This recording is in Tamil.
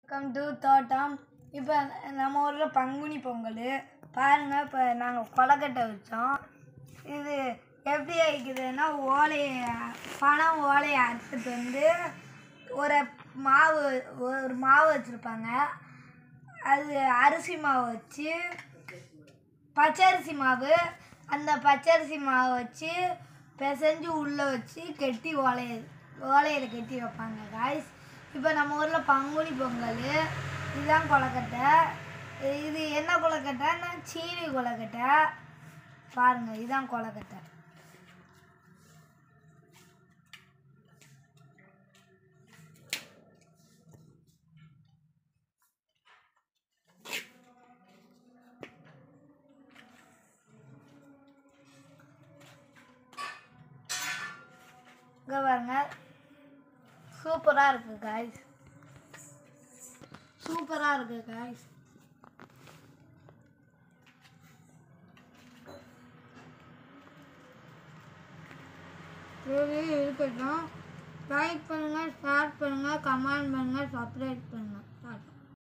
கம் டு தோட்டம் இப்போ நம்ம ஊரில் பங்குனி பொங்கல் பாருங்கள் இப்போ நாங்கள் கொலக்கட்டை வச்சோம் இது எப்படி வைக்கிறதுன்னா ஓலையை பணம் ஓலையை அறுத்துட்டு வந்து ஒரு மாவு ஒரு மாவு வச்சுருப்பாங்க அது அரிசி மாவு வச்சு பச்சரிசி மாவு அந்த பச்சரிசி மாவை வச்சு பிசைஞ்சு உள்ளே வச்சு கெட்டி ஓலைய ஓலையில் கட்டி வைப்பாங்க காய்ஸ் இப்போ நம்ம ஊரில் பங்குனி பொங்கல் இதுதான் கொலக்கட்டை இது என்ன கொலக்கட்டைன்னா சீனி கொலக்கட்டை பாருங்கள் இதுதான் கொலக்கட்டை இங்கே பாருங்க சூப்பராக இருக்குது காய்ஸ் சூப்பராக இருக்குது காய்ஸ் சரி இருக்கட்டும் லைக் பண்ணுங்கள் ஷேர் பண்ணுங்கள் கமெண்ட் பண்ணுங்கள் சப்ஸ்கிரைப் பண்ணுங்கள்